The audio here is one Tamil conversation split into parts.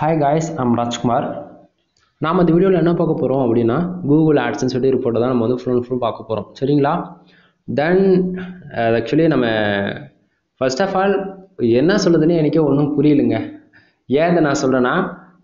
ஹாய் காய்ஸ் ஐம் ராஜ்குமார் நாம் இந்த வீடியோவில் என்ன பார்க்க போகிறோம் அப்படின்னா கூகுள் ஆட்ஸ்ன்னு சொல்லி ரிப்போர்ட்டை தான் நம்ம வந்து ஃபுல் அண்ட் ஃபுல் பார்க்க போகிறோம் சரிங்களா தென் ஆக்சுவலி நம்ம ஃபர்ஸ்ட் ஆஃப் ஆல் என்ன சொல்லுதுன்னு எனக்கே ஒன்றும் புரியலைங்க ஏன் இதை நான் சொல்கிறேன்னா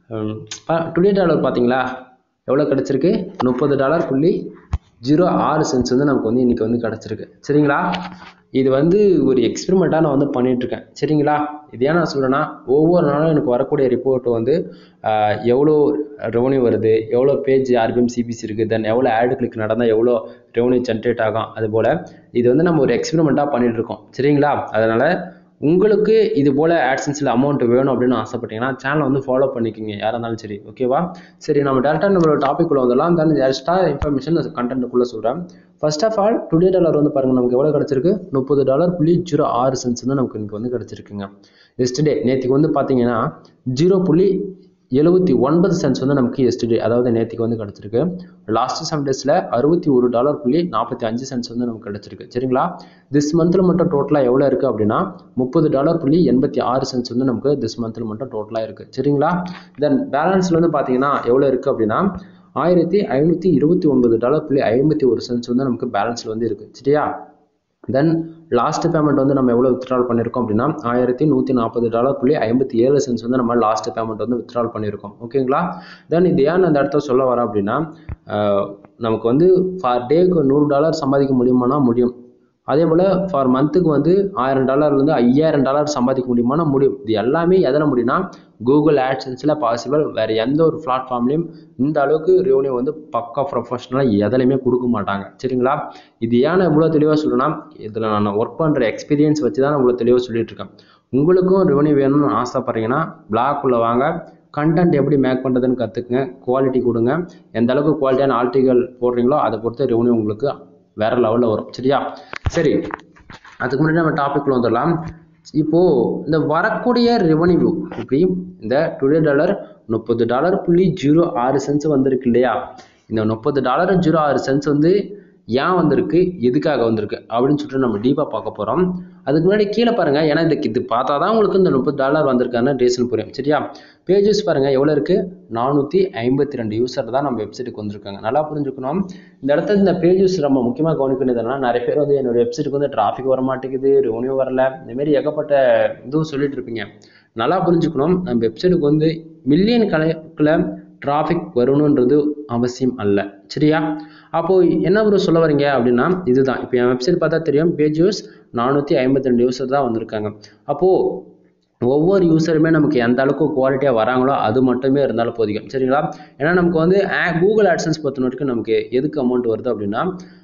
டுடே டாலர் பார்த்தீங்களா எவ்வளோ கிடச்சிருக்கு முப்பது டாலர் புள்ளி ஜீரோ ஆறு சென்ஸ் வந்து நமக்கு வந்து இன்றைக்கி வந்து கிடச்சிருக்கு சரிங்களா இது வந்து ஒரு எக்ஸ்பெரிமெண்ட்டாக நான் வந்து பண்ணிகிட்ருக்கேன் சரிங்களா இது ஏன் நான் சொல்கிறேன்னா ஒவ்வொரு நாளும் எனக்கு வரக்கூடிய ரிப்போர்ட் வந்து ஆஹ், எவ்வளோ ரெவன்யூ வருது எவ்வளோ பேஜ் ஆர்பிஎம் சிபிசி இருக்குது தென் எவ்வளோ ஆடு கிளிக் நடந்தால் எவ்வளோ ரெவன்யூ ஜென்ரேட் ஆகும் அதுபோல் இது வந்து நம்ம ஒரு எக்ஸ்பெரிமெண்ட்டாக பண்ணிட்டு இருக்கோம் சரிங்களா அதனால் உங்களுக்கு இது போல் ஆட்சன்ஸில் அமௌண்ட் வேணும் அப்படின்னு ஆசைப்பட்டீங்கன்னா சேனலை வந்து ஃபாலோ பண்ணிக்கோங்க யாராக இருந்தாலும் சரி ஓகேவா சரி நம்ம டேரெக்டாக நம்மளோட டாபிக் உள்ள வந்துடலாம் தென் எக்ஸ்ட்ரா இன்ஃபர்மேஷன் கண்டென்ட்டுக்குள்ளே சொல்கிறேன் first of all today dollar வந்து பாருங்கள் நமக்கு எவ்வளோ கிடச்சிருக்கு முப்பது டாலர் புள்ளி ஜீரோ ஆறு சென்ஸ் வந்து நமக்கு இன்னைக்கு வந்து கிடச்சிருக்குங்க எஸ்டர்டே நேற்றுக்கு வந்து பார்த்தீங்கன்னா ஜீரோ புள்ளி எழுபத்தி ஒன்பது சென்ஸ் வந்து நமக்கு எஸ்டர்டே அதாவது நேற்றுக்கு வந்து கிடச்சிருக்கு லாஸ்ட் செவன் டேஸில் அறுபத்தி ஒரு டாலர் புள்ளி நாற்பத்தி அஞ்சு சென்ஸ் வந்து நமக்கு கிடச்சிருக்கு சரிங்களா திஸ் மந்தில் மட்டும் டோட்டலாக எவ்வளோ இருக்குது அப்படின்னா முப்பது டாலர் புள்ளி எண்பத்தி ஆறு சென்ஸ் வந்து நமக்கு திஸ் மந்தில் மட்டும் டோட்டலாக இருக்குது சரிங்களா தென் பேலன்ஸில் வந்து பார்த்தீங்கன்னா எவ்வளோ இருக்குது அப்படின்னா ஆயிரத்தி ஐநூற்றி இருபத்தி ஒன்பது டாலர் புள்ளி ஐம்பத்தி ஒரு சென்ஸ் வந்து நமக்கு பேலன்ஸில் வந்து இருக்குது சரியா தென் லாஸ்ட் பேமெண்ட் வந்து நம்ம எவ்வளோ வித்ட்ரால் பண்ணியிருக்கோம் அப்படின்னா ஆயிரத்தி நூற்றி நாற்பது டாலர் புள்ளி ஐம்பத்தி ஏழு சென்ஸ் வந்து நம்ம லாஸ்ட் பேமெண்ட் வந்து வித்ட்ரால் பண்ணியிருக்கோம் ஓகேங்களா தென் இது ஏன் அந்த இடத்த சொல்ல வரேன் அப்படின்னா ஆஹ், நமக்கு வந்து ஃபார் டேக்கு நூறு டாலர் சம்பாதிக்க முடியுமானா முடியும் அதே போல் ஃபார் மந்த்துக்கு வந்து ஆயிரம் டாலர்லேருந்து ஐயாயிரம் டாலர் சம்பாதிக்க முடியுமானா முடியும் இது எல்லாமே எதில் முடியும்னா கூகுள் ஆட்சன்ஸில் பாசிபிள் வேறு எந்த ஒரு பிளாட்ஃபார்ம்லேயும் இந்த அளவுக்கு ரெவன்யூ வந்து பக்கா ப்ரொஃபஷனலாக எதுலையுமே கொடுக்க மாட்டாங்க சரிங்களா இது ஏன் நான் இவ்வளோ தெளிவாக சொல்லுன்னா இதில் நான் ஒர்க் பண்ணுற எக்ஸ்பீரியன்ஸ் வச்சு தான் நான் இவ்வளோ தெளிவாக சொல்லிட்டு இருக்கேன் உங்களுக்கும் ரெவன்யூ வேணும்னு ஆசைப்பட்றீங்கன்னா பிளாக்குள்ளே வாங்க கண்டென்ட் எப்படி மேக் பண்ணுறதுன்னு கற்றுக்குங்க குவாலிட்டி கொடுங்க எந்த அளவுக்கு குவாலிட்டியான ஆர்டிகல் போடுறீங்களோ அதை பொறுத்து ரெவன்யூ உங்களுக்கு வேற லெவலில் வரும் சரியா சரி அதுக்கு முன்னாடி நம்ம டாபிக்ல வந்துடலாம் இப்போ இந்த வரக்கூடிய ரெவன்யூ இப்படி இந்த டுடே டாலர் முப்பது டாலர் புள்ளி ஜீரோ ஆறு சென்ஸ் வந்திருக்கு இல்லையா இந்த முப்பது டாலர் ஜீரோ ஆறு சென்ஸ் வந்து ஏன் வந்திருக்கு எதுக்காக வந்திருக்கு அப்படின்னு சொல்லிட்டு நம்ம டீப்பாக பார்க்க போகிறோம் அதுக்கு முன்னாடி கீழே பாருங்க ஏன்னா இந்த இது பார்த்தா தான் உங்களுக்கு இந்த முப்பது டாலர் வந்திருக்கான ரீசன் புரியும் சரியா பேஜஸ் பாருங்க எவ்வளோ இருக்கு நானூற்றி ஐம்பத்தி ரெண்டு யூசர் தான் நம்ம வெப்சைட்டுக்கு வந்திருக்காங்க நல்லா புரிஞ்சுக்கணும் இந்த இடத்துல இந்த பேஜஸ் ரொம்ப முக்கியமாக கவனிக்க வேண்டியதுனா நிறைய பேர் வந்து என்னோட வெப்சைட்டுக்கு வந்து டிராஃபிக் வர மாட்டேங்குது ரெவன்யூ வரல இந்த மாதிரி ஏகப்பட்ட இதுவும் சொல்லிட்டு இருப்பீங்க நல்லா புரிஞ்சுக்கணும் நம்ம வெப்சைட்டுக்கு வந்து மில்லியன் கணக்கில் டிராஃபிக் வரணுன்றது அவசியம் அல்ல சரியா அப்போ என்ன ஒரு சொல்ல வரீங்க அப்படின்னா இதுதான் இப்போ என் வெப்சைட் பார்த்தா தெரியும் பேஜ் யூஸ் நானூற்றி ஐம்பத்தி ரெண்டு யூசர் தான் வந்திருக்காங்க அப்போது ஒவ்வொரு யூசருமே நமக்கு எந்த அளவுக்கு குவாலிட்டியாக வராங்களோ அது மட்டுமே இருந்தாலும் போதிக்கும் சரிங்களா ஏன்னா நமக்கு வந்து கூகுள் ஆட்சன்ஸ் பொறுத்த வரைக்கும் நமக்கு எதுக்கு அமௌண்ட் வருது அப்படின்னா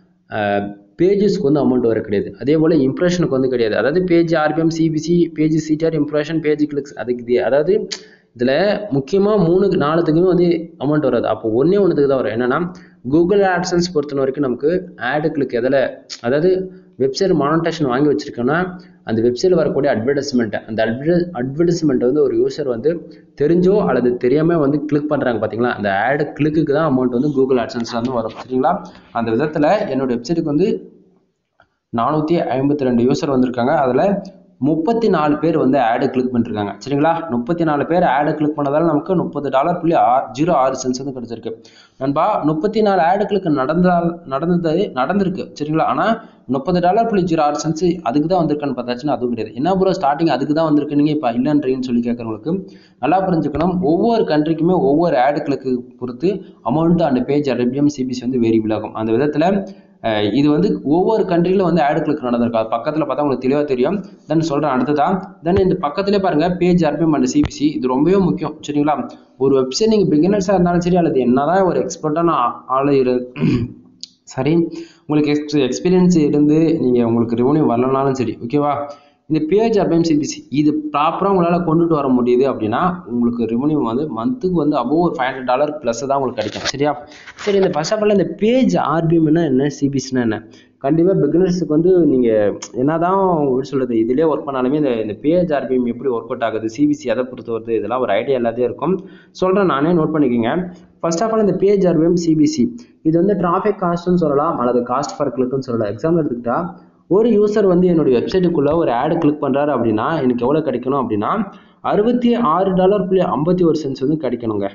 பேஜஸ்க்கு வந்து அமௌண்ட் வர கிடையாது அதே போல் இம்ப்ரெஷனுக்கு வந்து கிடையாது அதாவது page RPM CPC page CTR impression page clicks அதுக்கு இது அதாவது இதில் முக்கியமாக மூணு நாலுத்துக்குமே வந்து அமௌண்ட் வராது அப்போ ஒன்றே ஒன்றுத்துக்கு தான் வரும் என்னன்னா கூகுள் ஆட்சன்ஸ் பொறுத்த வரைக்கும் நமக்கு ஆடு கிளிக் எதில் அதாவது வெப்சைட் மானிட்டேஷன் வாங்கி வச்சிருக்கோன்னா அந்த வெப்சைட்டில் வரக்கூடிய அட்வர்டைஸ்மெண்ட்டை அந்த அட்வர்ட அட்வர்டைஸ்மெண்ட்டை வந்து ஒரு யூசர் வந்து தெரிஞ்சோ அல்லது தெரியாமல் வந்து கிளிக் பண்ணுறாங்க பார்த்தீங்களா அந்த ஆடு கிளிக்கு தான் அமௌண்ட் வந்து கூகுள் ஆட்சன்ஸில் வந்து வரும் சரிங்களா அந்த விதத்தில் என்னோட வெப்சைட்டுக்கு வந்து நானூற்றி ஐம்பத்தி ரெண்டு யூசர் வந்திருக்காங்க அதில் முப்பத்தி நாலு பேர் வந்து ஆடு கிளிக் பண்ணிருக்காங்க சரிங்களா முப்பத்தி நாலு பேர் ஆடு கிளிக் பண்ணதால நமக்கு முப்பது டாலர் புள்ளி ஆ ஜீரோ ஆறு சென்ஸ் வந்து கிடச்சிருக்கு நண்பா முப்பத்தி நாலு ஆடு கிளிக் நடந்தால் நடந்தது நடந்திருக்கு சரிங்களா ஆனால் முப்பது டாலர் புள்ளி ஜீரோ ஆறு சென்ஸ் அதுக்கு தான் வந்திருக்கான்னு பார்த்தாச்சுன்னா அதுவும் கிடையாது என்ன ப்ரோ ஸ்டார்டிங் அதுக்கு தான் வந்திருக்கு நீங்கள் இப்போ இல்லைன்றீங்கன்னு சொல்லி கேட்குறவங்களுக்கு நல்லா புரிஞ்சுக்கணும் ஒவ்வொரு கண்ட்ரிக்குமே ஒவ்வொரு ஆடு கிளிக்கு பொறுத்து அமௌண்ட் அந்த பேஜ் ரெபிஎம் சிபிசி வந்து வேரியபிள் ஆகும் அந்த விதத்தில் அஹ் இது வந்து ஒவ்வொரு கண்ட்ரியிலும் வந்து ஆடு கிளிக் நடந்திருக்கு அது பக்கத்தில் பார்த்தா உங்களுக்கு தெளிவாக தெரியும் தென் சொல்கிறேன் அடுத்ததா தென் இந்த பக்கத்துலேயே பாருங்க பேஜ் ஆர்பிஎம் அண்ட் சிபிசி இது ரொம்பவே முக்கியம் சரிங்களா ஒரு வெப்சைட் நீங்கள் பிகினர்ஸாக இருந்தாலும் சரி அல்லது என்னதான் ஒரு எக்ஸ்பர்ட்டான ஆள் இரு சரி உங்களுக்கு எக்ஸ் எக்ஸ்பீரியன்ஸ் இருந்து நீங்கள் உங்களுக்கு ரெவன்யூ வரலனாலும் சரி ஓகேவா இந்த பேஜ் ஆர்பிஎம் சிபிசி இது ப்ராப்பராக உங்களால் கொண்டுட்டு வர முடியுது அப்படின்னா உங்களுக்கு ரெவன்யூ வந்து மந்த்துக்கு வந்து அபோவ் ஒரு ஃபைவ் ஹண்ட்ரட் டாலர் ப்ளஸ் தான் உங்களுக்கு கிடைக்கும் சரியா சரி இந்த ஃபர்ஸ்ட் ஆஃப் ஆல் இந்த பேஜ் ஆர்பிஎம்னா என்ன சிபிசினா என்ன கண்டிப்பாக பிகினர்ஸுக்கு வந்து நீங்கள் என்னதான் எப்படி சொல்கிறது இதிலே ஒர்க் பண்ணாலுமே இந்த இந்த பேஜ் ஆர்பிஎம் எப்படி ஒர்க் அவுட் ஆகுது சிபிசி எதை பொறுத்து வருது இதெல்லாம் ஒரு ஐடியா எல்லாத்தையும் இருக்கும் சொல்கிறேன் நானே நோட் பண்ணிக்கோங்க ஃபர்ஸ்ட் ஆஃப் ஆல் இந்த பேஜ் ஆர்பிஎம் சிபிசி இது வந்து டிராஃபிக் காஸ்ட்னு சொல்லலாம் அல்லது காஸ்ட் ஃபார் கிளிக்னு சொல்லலாம் எக்ஸாம்பிள் எடுத்துக்கிட்டா ஒரு யூசர் வந்து என்னுடைய வெப்சைட்டுக்குள்ளே ஒரு ஆடு கிளிக் பண்ணுறாரு அப்படின்னா எனக்கு எவ்வளோ கிடைக்கணும் அப்படின்னா அறுபத்தி ஆறு டாலர் புள்ளி ஐம்பத்தி ஒரு சென்ஸ் வந்து கிடைக்கணுங்க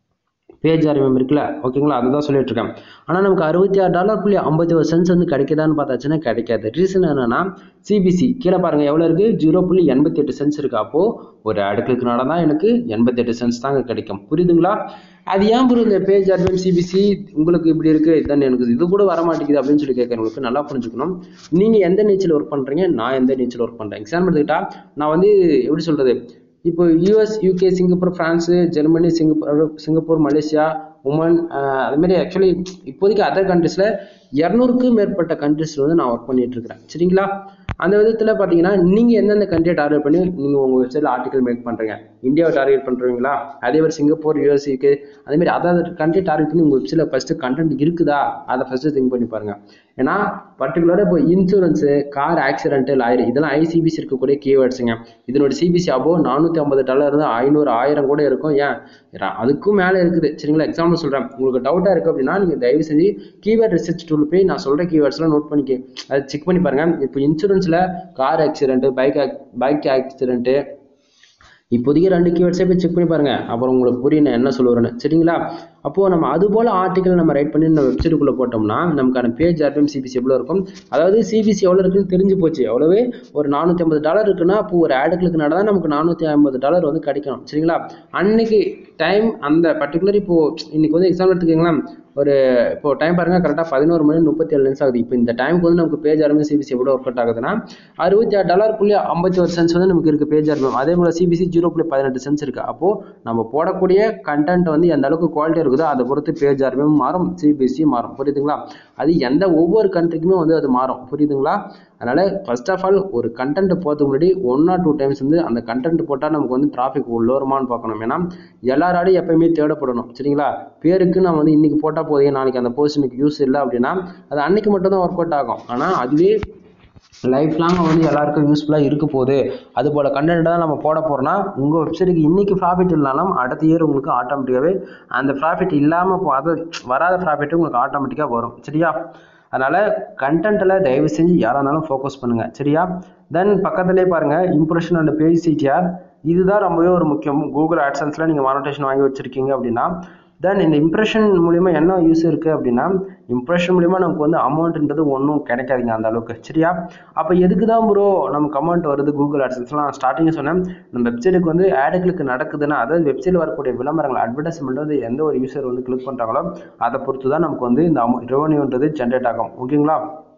பேஜ் ஆர்எம் இருக்குல்ல ஓகேங்களா அதுதான் சொல்லிட்டு இருக்கேன் ஆனால் நமக்கு அறுபத்தி ஆறு டாலர் புள்ளி ஐம்பத்தி ஒரு சென்ஸ் வந்து கிடைக்குதான்னு பார்த்தாச்சுன்னா கிடைக்காது ரீசன் என்னன்னா சிபிசி கீழே பாருங்க எவ்வளோ இருக்கு ஜீரோ புள்ளி எண்பத்தி எட்டு சென்ஸ் இருக்கு அப்போ ஒரு அடுக்களுக்குனால தான் எனக்கு எண்பத்தெட்டு சென்ஸ் தாங்க கிடைக்கும் புரியுதுங்களா அது ஏன் ப்ரோ இந்த பேஜ் ஆர்எம் சிபிசி உங்களுக்கு இப்படி இருக்கு இதான் எனக்கு இது கூட வர மாட்டேங்குது அப்படின்னு சொல்லி கேட்குறவங்களுக்கு நல்லா புரிஞ்சுக்கணும் நீங்க எந்த நீச்சல் ஒர்க் பண்றீங்க நான் எந்த நீச்சல் ஒர்க் பண்றேன் எக்ஸாம்பிள் எடுத்துக்கிட்டா நான் வந்து எப்படி சொல்றது இப்போ US UK Singapore France Germany Singapore Singapore Malaysia Oman அதுமாரி ஆக்சுவலி இப்போதைக்கு அதர் கண்ட்ரீஸில் இரநூறுக்கும் மேற்பட்ட கண்ட்ரீஸில் வந்து நான் ஒர்க் பண்ணிட்டு இருக்கிறேன் சரிங்களா அந்த விதத்தில் பார்த்தீங்கன்னா நீங்கள் எந்தெந்த கண்ட்ரியை டார்கெட் பண்ணி நீங்கள் உங்கள் வெப்சைட்டில் ஆர்டிகல் மேக் பண்ணுறீங்க இந்தியாவை டார்கெட் பண்ணுறீங்களா அதே மாதிரி சிங்கப்பூர் யூஎஸ் யூகே அதேமாரி அதர் கண்ட்ரி டார்கெட் பண்ணி உங்கள் வெப்சைட்டில் ஃபஸ்ட்டு கண்டென்ட் இருக்குதா அதை ஃபஸ்ட்டு திங்க் பண்ணி பாருங்கள் ஏன்னா பர்டிகுலராக இப்போ இன்சூரன்ஸு கார் ஆக்சிடென்ட்டு லாயர் இதெல்லாம் ஐசிபிசி இருக்கக்கூடிய கீவேர்ட்ஸுங்க இதனோட சிபிசி அபோ நானூற்றி ஐம்பது டாலர் இருந்து ஐநூறு ஆயிரம் கூட இருக்கும் ஏன் ர- அதுக்கும் மேலே இருக்குது சரிங்களா எக்ஸாம்பிள் சொல்கிறேன் உங்களுக்கு டவுட்டாக இருக்குது அப்படின்னா நீங்கள் தயவு செஞ்சு கீவேர்ட் ரிசர்ச் டூல் போய் நான் சொல்கிற கீவேர்ட்ஸ்லாம் நோட் பண்ணிக்க அதை செக் பண்ணி பாருங்கள் இப்போ இன்சூரன்ஸில் car accident bike bike accident இப்போதைக்கு ரெண்டு கீவேர்ட்ஸே போய் செக் பண்ணி பாருங்க அப்புறம் உங்களுக்கு புரியும் நான் என்ன சொல்லுவேன்னு சரிங்களா அப்போ நம்ம அது போல ஆர்டிகல் நம்ம ரைட் பண்ணி நம்ம வெப்சைட்டுக்குள்ள போட்டோம்னா நமக்கான பேஜ் ஆர்பிஎம் சிபிசி எவ்வளோ இருக்கும் அதாவது சிபிசி எவ்வளோ இருக்குன்னு தெரிஞ்சு போச்சு எவ்வளவு ஒரு நானூற்றி ஐம்பது டாலர் இருக்குன்னா அப்போ ஒரு ஆடுகளுக்கு தான் நமக்கு நானூற்றி ஐம்பது டாலர் வந்து கிடைக்கணும் சரிங்களா அன்னைக்கு டைம் அந்த பர்டிகுலர் இப்போ இன்னைக்கு வந்து எக்ஸாம்பிள் எடுத்துக்கீங்களேன் ஒரு இப்போ டைம் பாருங்க கரெக்டாக பதினோரு மணி முப்பத்தி ஏழு நிமிஷம் ஆகுது இப்போ இந்த டைமுக்கு வந்து நமக்கு பேஜ் ஆரம்பி சிபிசி எவ்வளோ ஒர்க் அவுட் ஆகுதுன்னா அறுபத்தி ஆறு டாலர் புள்ளி ஐம்பத்தி ஒரு சென்ஸ் வந்து நமக்கு இருக்கு பேஜ் ஆரம்பம் அதே போல் சிபிசி ஜீரோ புள்ளி பதினெட்டு சென்ஸ் இருக்கு அப்போ நம்ம போடக்கூடிய கண்டென்ட் வந்து எந்த அளவுக்கு குவாலிட்டி இருக்குதோ அதை பொறுத்து பேஜ் ஆரம்பம் மாறும் சிபிசி மாறும் புரியுதுங்களா அது எந்த ஒவ்வொரு கண்ட்ரிக்குமே வந்து அது மாறும் புரியுதுங்களா அதனால ஃபர்ஸ்ட் ஆஃப் ஆல் ஒரு கண்டென்ட் போகிறதுக்கு முன்னாடி ஒன் ஆர் டூ டைம்ஸ் வந்து அந்த கண்டென்ட் போட்டால் நமக்கு வந்து டிராஃபிக் உள்ளோருமான்னு பார்க்கணும் ஏன்னா எல்லாராலையும் எப்பயுமே தேடப்படணும் சரிங்களா பேருக்கு நான் வந்து இன்னைக்கு போட்டால் போதும் நாளைக்கு அந்த போஸ்ட் யூஸ் இல்லை அப்படின்னா அது அன்னைக்கு மட்டும் தான் ஒர்க் அவுட் ஆகும் ஆனால் அதுவே லைஃப் லாங் வந்து எல்லாருக்கும் யூஸ்ஃபுல்லாக இருக்க போகுது அது போல் கண்டென்ட் தான் நம்ம போட போகிறோம்னா உங்கள் வெப்சைட்டுக்கு இன்னைக்கு ப்ராஃபிட் இல்லைனாலும் அடுத்த இயர் உங்களுக்கு ஆட்டோமேட்டிக்காகவே அந்த ப்ராஃபிட் இல்லாமல் அது வராத ப்ராஃபிட் உங்களுக்கு ஆட்டோமேட்டிக்காக வரும் சரியா அதனால் கண்டென்ட்டில் தயவு செஞ்சு யாராக இருந்தாலும் ஃபோக்கஸ் பண்ணுங்கள் சரியா தென் பக்கத்துலேயே பாருங்கள் இம்ப்ரெஷன் அண்ட் பேஜ் சிடிஆர் இதுதான் ரொம்பவே ஒரு முக்கியம் கூகுள் ஆட்சன்ஸில் நீங்கள் மானிட்டேஷன் வாங்கி வச்சுருக்கீங்க அப்படின்னா தென் இந்த இம்ப்ரெஷன் மூலிமா என்ன யூஸ் இருக்குது அப்படின்னா இம்ப்ரெஷன் மூலிமா நமக்கு வந்து அமௌண்ட்ன்றது ஒன்றும் கிடைக்காதுங்க அந்த அளவுக்கு சரியா அப்போ எதுக்கு தான் ப்ரோ நமக்கு அமௌண்ட் வருது கூகுள் ஆட்சன்ஸ்லாம் ஸ்டார்டிங் சொன்னேன் நம்ம வெப்சைட்டுக்கு வந்து ஆடுகளுக்கு நடக்குதுன்னா அதாவது வெப்சைட்டில் வரக்கூடிய விளம்பரங்கள் அட்வர்டைஸ்மெண்ட் வந்து எந்த ஒரு யூசர் வந்து கிளிக் பண்ணுறாங்களோ அதை பொறுத்து தான் நமக்கு வந்து இந்த ரெவன்யூன்றது ஜென்ரேட் ஆகும் ஓகேங்களா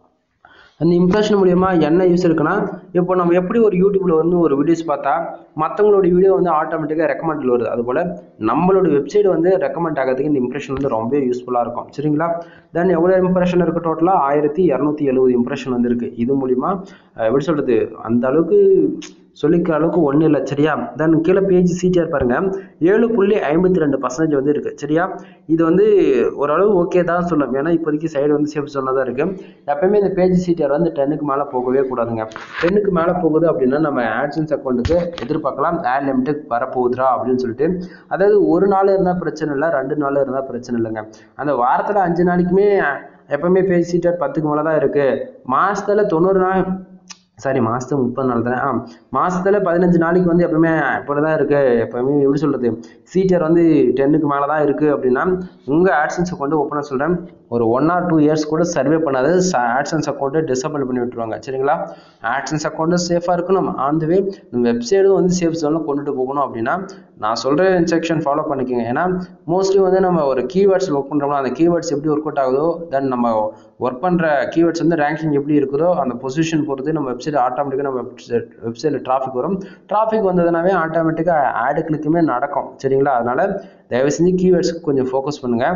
அந்த இம்ப்ரெஷன் மூலியமா என்ன யூஸ் இருக்குன்னா இப்போ நம்ம எப்படி ஒரு யூடியூப்ல வந்து ஒரு வீடியோஸ் பார்த்தா மற்றவங்களோட வீடியோ வந்து ஆட்டோமேட்டிக்காக ரெக்கமெண்டில் வருது அதுபோல் நம்மளோட வெப்சைட் வந்து ரெக்கமெண்ட் ஆகிறதுக்கு இந்த இம்ப்ரெஷன் வந்து ரொம்ப யூஸ்ஃபுல்லாக இருக்கும் சரிங்களா தென் எவ்வளோ இம்ப்ரெஷன் இருக்கு டோட்டலாக ஆயிரத்தி இரநூத்தி எழுபது இம்ப்ரெஷன் வந்து இருக்கு இது மூலிமா அஹ், எப்படி சொல்றது அந்த அளவுக்கு சொல்லிக்கிற அளவுக்கு ஒன்றும் இல்லை சரியா தென் கீழே பேஜ் சிடிஆர் பாருங்க ஏழு புள்ளி ஐம்பத்தி ரெண்டு பர்சன்டேஜ் வந்து இருக்கு சரியா இது வந்து ஓரளவு ஓகே தான் சொல்லும் ஏன்னா இப்போதைக்கு சைடு வந்து சேஃப் சொன்னதாக இருக்கு எப்பயுமே இந்த பேஜ் சிடிஆர் வந்து டென்னுக்கு மேலே போகவே கூடாதுங்க டென்னுக்கு மேலே போகுது அப்படின்னா நம்ம ஆட்சன்ஸ் அக்கௌண்ட்டுக்கு எதிர்பார்க்கலாம் ஆட் லிமிட்டுக்கு வரப்போகுதுரா அப்படின்னு சொல்லிட்டு அதாவது ஒரு நாள் இருந்தால் பிரச்சனை இல்லை ரெண்டு நாள் இருந்தால் பிரச்சனை இல்லைங்க அந்த வாரத்தில் அஞ்சு நாளைக்குமே எப்பவுமே பேஜ் சிடிஆர் பத்துக்கு மேலே தான் இருக்கு மாசத்துல தொண்ணூறு நாள் சாரி மாசத்துக்கு முப்பது நாள் தானே ஆ மாசத்துல பதினஞ்சு நாளைக்கு வந்து எப்பவுமே இப்படி தான் இருக்கு எப்பவுமே எப்படி சொல்றது சீட்டர் வந்து டென்னுக்கு மேலே தான் இருக்கு அப்படின்னா உங்க ஆட்சன்ஸ் அக்கௌண்ட் ஓப்பனாக சொல்றேன் ஒரு ஒன் ஆர் டூ இயர்ஸ் கூட சர்வே பண்ணாது ஆட்சன்ஸ் அக்கௌண்ட்டை டிசபிள் பண்ணி விட்டுருவாங்க சரிங்களா ஆட்சன்ஸ் அக்கௌண்ட்டு சேஃபாக இருக்கணும் ஆன் வே வெப்சைடும் வந்து சேஃப் ஜோனில் கொண்டுட்டு போகணும் அப்படின்னா நான் சொல்ற இன்ஸ்ட்ரக்ஷன் ஃபாலோ பண்ணிக்கோங்க ஏன்னா மோஸ்ட்லி வந்து நம்ம ஒரு கீவேர்ட்ஸ் ஒர்க் பண்ணுறோம்னா அந்த கீவேர்ட்ஸ் எப்படி ஒர்க் அவுட் ஆகுதோ தென் நம்ம ஒர்க் பண்ணுற கீவேர்ட்ஸ் வந்து ரேங்கிங் எப்படி இருக்குதோ அந்த பொசிஷன் பொறுத்து நம்ம வெப்சைட் ஆட்டோமேட்டிக்காக நம்ம வெப்சைட் வெப்சைட்டில் டிராஃபிக் வரும் டிராஃபிக் வந்ததுனாவே ஆட்டோமேட்டிக்காக ஆடு கிளிக்குமே நடக்கும் சரிங்களா அதனால தயவு செஞ்சு கீவேர்ட்ஸ்க்கு கொஞ்சம் ஃபோக்கஸ் பண்ணுங்க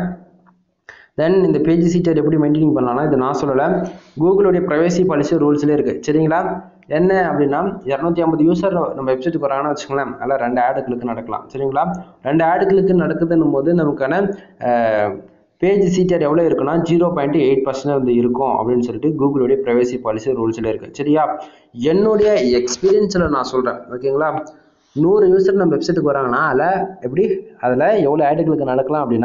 தென் இந்த பேஜ் சீட்டர் எப்படி மெயின்டைனிங் பண்ணலாம்னா இது நான் சொல்லலை கூகுளுடைய ப்ரைவசி பாலிசி ரூல்ஸ்லேயே இருக்குது சரிங்களா என்ன அப்படின்னா இரநூத்தி ஐம்பது யூசர் நம்ம வெப்சைட்டுக்கு வராங்கன்னு வச்சுக்கோங்களேன் அதில் ரெண்டு ஆடுகளுக்கு நடக்கலாம் சரிங்களா ரெண்டு ஆடுகளுக்கு நடக்குதுன்னும் போது நமக்கான பேஜ் சீட்டர் எவ்வளோ இருக்குன்னா ஜீரோ பாயிண்ட் எயிட் பர்சன்ட் வந்து இருக்கும் அப்படின்னு சொல்லிட்டு கூகுளுடைய ப்ரைவசி பாலிசி ரூல்ஸில் இருக்குது சரியா என்னுடைய எக்ஸ்பீரியன்ஸில் நான் சொல்கிறேன் ஓகேங்களா நூறு யூசர் நம்ம வெப்சைட்டுக்கு வராங்கன்னா அதில் எப்படி அதில் எவ்வளோ ஆடுகளுக்கு நடக்கலாம் அப்படின்னா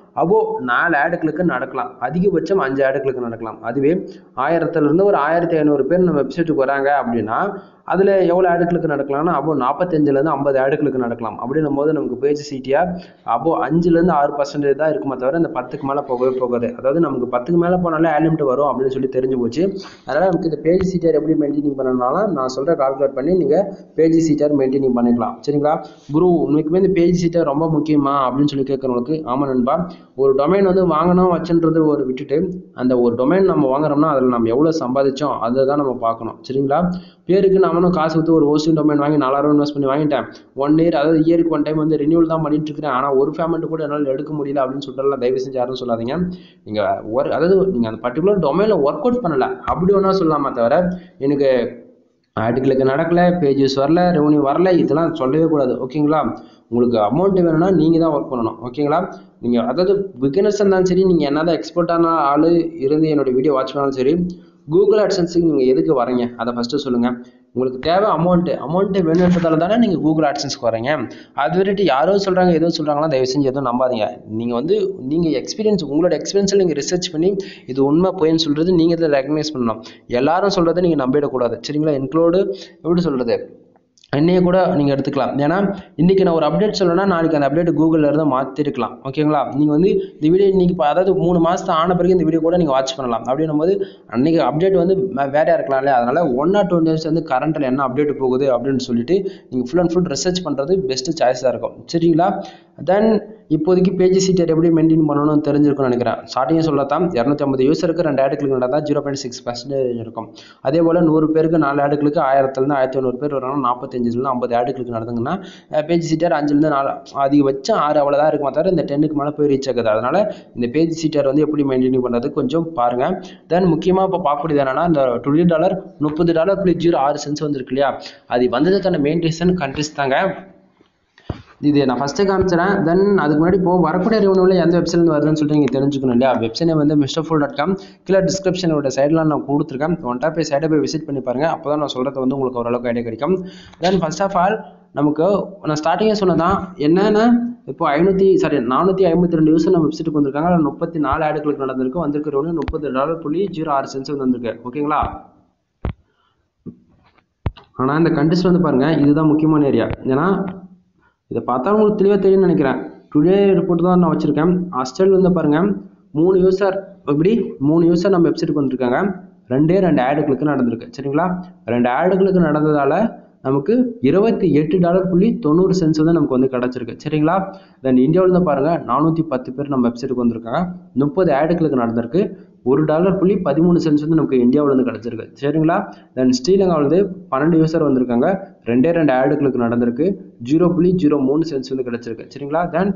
அபோ நாலு ஆடுகளுக்கு நடக்கலாம் அதிகபட்சம் அஞ்சு ஆடுகளுக்கு நடக்கலாம் அதுவே ஆயிரத்துலேருந்து ஒரு ஆயிரத்தி ஐநூறு பேர் நம்ம வெப்சைட்டுக்கு வராங்க அப்படின்னா அதில் எவ்வளோ ஆடுகளுக்கு நடக்கலாம்னா அப்போ நாற்பத்தஞ்சிலேருந்து ஐம்பது ஆடுகளுக்கு நடக்கலாம் அப்படின்னும் போது நமக்கு பேஜ் சிடிஆர் அப்போ அஞ்சுலேருந்து ஆறு பர்சன்டேஜ் தான் இருக்குமே தவிர இந்த பத்துக்கு மேலே போகவே போகாது அதாவது நமக்கு பத்துக்கு மேலே போனாலே ஆட் லிமிட் வரும் அப்படின்னு சொல்லி தெரிஞ்சு போச்சு அதனால் நமக்கு இந்த பேஜ் சிடிஆர் எப்படி மெயின்டைனிங் பண்ணனால நான் சொல்கிற கால்குலேட் பண்ணி நீங்கள் பேஜ் சிடிஆர் மெயின்டைனிங் பண்ணிக்கலாம் சரிங்களா குரு உண்மைக்குமே இந்த பேஜ் சிடிஆர் ரொம்ப முக்கியமா அப்படின்னு சொல்லி கேட்குறவங்களுக்கு ஆமாம் நண்பா ஒரு டொமைன் வந்து வாங்கணும் வச்சுன்றது ஒரு விட்டுட்டு அந்த ஒரு டொமைன் நம்ம வாங்குறோம்னா அதில் நம்ம எவ்வளோ சம்பாதிச்சோம் அதை தான் நம்ம பார்க்கணும் சரிங்களா பேருக்கு நாமளும் காசு கொடுத்து ஒரு ஹோஸ்டிங் டொமைன் வாங்கி நாலாயிரம் இன்வெஸ்ட் பண்ணி வாங்கிட்டேன் ஒன் இயர் அதாவது இயருக்கு ஒன் டைம் வந்து ரினியூவல் தான் பண்ணிட்டு இருக்கிறேன் ஆனால் ஒரு பேமெண்ட் கூட என்னால் எடுக்க முடியல அப்படின்னு சொல்லிட்டு தயவு செஞ்சு யாரும் சொல்லாதீங்க நீங்கள் ஒர்க் அதாவது நீங்கள் அந்த பர்டிகுலர் டொமைனில் ஒர்க் அவுட் பண்ணலை அப்படி ஒன்றா சொல்லலாமா தவிர எனக்கு ஆர்டிகளுக்கு நடக்கல பேஜஸ் வரல ரெவன்யூ வரல இதெல்லாம் சொல்லவே கூடாது ஓகேங்களா உங்களுக்கு அமௌண்ட் வேணும்னா நீங்கள் தான் ஒர்க் பண்ணணும் ஓகேங்களா நீங்கள் அதாவது பிகினர்ஸ் இருந்தாலும் சரி நீங்கள் என்னதான் எக்ஸ்பர்ட்டான ஆள் இருந்து என்னோட வீடியோ வாட்ச் பண்ணாலும் சரி கூகுள் அட்சன்ஸுக்கு நீங்கள் எதுக்கு வரீங்க அதை ஃபஸ்ட்டு சொல்லுங்கள் உங்களுக்கு தேவை அமௌண்ட்டு அமௌண்ட்டு வேணுன்றதால தானே நீங்கள் கூகுள் ஆட்சன்ஸ்க்கு வரீங்க அது விட்டுட்டு யாரோ சொல்கிறாங்க ஏதோ சொல்கிறாங்களா தயவு செஞ்சு எதுவும் நம்பாதீங்க நீங்கள் வந்து நீங்கள் எக்ஸ்பீரியன்ஸ் உங்களோட எக்ஸ்பீரியன்ஸில் நீங்கள் ரிசர்ச் பண்ணி இது உண்மை பொய்ன்னு சொல்கிறது நீங்கள் இதை ரெக்கக்னைஸ் பண்ணணும் எல்லாரும் சொல்கிறத நீங்கள் நம்பிடக்கூடாது சரிங்களா இன்க்ளூடு எப்படி சொல்கிறது என்னைய கூட நீங்கள் எடுத்துக்கலாம் ஏன்னா இன்றைக்கி நான் ஒரு அப்டேட் சொல்லணும்னா நாளைக்கு அந்த அப்டேட் கூகுளில் இருந்து மாற்றிருக்கலாம் ஓகேங்களா நீங்கள் வந்து இந்த வீடியோ இன்றைக்கி இப்போ அதாவது மூணு மாதம் ஆன பிறகு இந்த வீடியோ கூட நீங்கள் வாட்ச் பண்ணலாம் அப்படின்னும் போது அன்றைக்கி அப்டேட் வந்து வே- வேறையாக இருக்கலாம் இல்லையா அதனால் ஒன் ஆர் டூ டேஸ் வந்து கரண்ட்டில் என்ன அப்டேட் போகுது அப்படின்னு சொல்லிட்டு நீங்கள் ஃபுல் அண்ட் ஃபுல் ரிசர்ச் பண்ணுறது பெஸ்ட்டு சாய்ஸாக இருக்கும் சரிங்களா தென் இப்போதைக்கு பேஜ் சீட்டர் எப்படி மெயின்டைன் பண்ணணும்னு தெரிஞ்சிருக்கும்னு நினைக்கிறேன் ஸ்டார்டிங்கே சொல்லத்தான் இரநூத்தி ஐம்பது யூசருக்கு ரெண்டு ஆடுகளுக்கு நடந்தால் ஜீரோ பாயிண்ட் சிக்ஸ் பர்சன்டேஜ் இருக்கும் அதே போல் நூறு பேருக்கு நாலு ஆடுகளுக்கு ஆயிரத்துலேருந்து ஆயிரத்தி ஐநூறு பேர் வராங்க நாற்பத்தஞ்சுலேருந்து ஐம்பது ஆடுகளுக்கு நடந்துங்கன்னா பேஜ் சீட்டர் அஞ்சுலேருந்து நாலு அதிகபட்சம் ஆறு அவ்வளோதான் இருக்குமா தவிர இந்த டென்னுக்கு மேலே போய் ரீச் ஆகுது அதனால் இந்த பேஜ் சீட்டர் வந்து எப்படி மெயின்டைன் பண்ணுறது கொஞ்சம் பாருங்கள் தென் முக்கியமாக இப்போ பார்க்கக்கூடியது என்னன்னா இந்த டுவெண்ட்டி டாலர் முப்பது டாலர் புள்ளி ஜீரோ ஆறு சென்ஸ் வந்திருக்கு இல்லையா அது வந்ததுக்கான மெயின் ரீசன் கண்ட்ரிஸ் தாங்க இது நான் ஃபஸ்ட்டே காமிச்சிடறேன் தென் அதுக்கு முன்னாடி இப்போ வரக்கூடிய ரெவன்யூவில் எந்த வெப்சைட்லேருந்து வருதுன்னு சொல்லிட்டு நீங்கள் தெரிஞ்சுக்கணும் இல்லையா வெப்சைட் வந்து மிஸ்டர் ஃபுல் டாட் காம் கீழே டிஸ்கிரிப்ஷனோட சைடில் நான் கொடுத்துருக்கேன் ஒன் டாப் போய் சைடை போய் விசிட் பண்ணி பாருங்கள் அப்போ தான் நான் சொல்கிறது வந்து உங்களுக்கு ஓரளவுக்கு ஐடியா கிடைக்கும் தென் ஃபர்ஸ்ட் ஆஃப் ஆல் நமக்கு நான் ஸ்டார்டிங்கே சொன்னதான் என்னென்ன இப்போ ஐநூற்றி சாரி நானூற்றி ஐம்பத்தி ரெண்டு யூசர் நம்ம வெப்சைட்டுக்கு வந்திருக்காங்க அதில் முப்பத்தி நாலு ஆடுகளுக்கு நடந்திருக்கு வந்திருக்கிற ரெவன்யூ முப்பது டாலர் புள்ளி ஜீரோ ஆறு சென்ஸ் வந்து வந்திருக்கு ஓகேங்களா ஆனால் இந்த கண்டிஷன் வந்து பாருங்கள் இதுதான் முக்கியமான ஏரியா ஏன்னா இதை பார்த்தா உங்களுக்கு தெளிவாக தெரியும்னு நினைக்கிறேன் டுடே ரிப்போர்ட் தான் நான் வச்சுருக்கேன் ஹாஸ்டல் வந்து பாருங்கள் மூணு யூசர் எப்படி மூணு யூசர் நம்ம வெப்சைட்டுக்கு வந்திருக்காங்க ரெண்டே ரெண்டு ஆடுகளுக்கு நடந்திருக்கு சரிங்களா ரெண்டு ஆடுகளுக்கு நடந்ததால் நமக்கு இருபத்தி எட்டு டாலர் புள்ளி தொண்ணூறு சென்ஸ் வந்து நமக்கு வந்து கிடச்சிருக்கு சரிங்களா தென் இந்தியாவிலேருந்து பாருங்கள் நானூற்றி பத்து பேர் நம்ம வெப்சைட்டுக்கு வந்திருக்காங்க முப்பது ஆடுகளுக்கு நடந்திருக்கு ஒரு டாலர் புள்ளி பதிமூணு சென்ஸ் வந்து நமக்கு இந்தியாவிலேருந்து கிடச்சிருக்கு சரிங்களா தென் ஸ்ரீலங்காவிலேருந்து பன்னெண்டு யூசர் வந்திருக்காங்க ரெண்டே ரெண்டு ஆடுகளுக்கு நடந்திருக்கு ஜீரோ புள்ளி ஜீரோ மூணு சென்ஸ் வந்து கிடச்சிருக்கு சரிங்களா தென்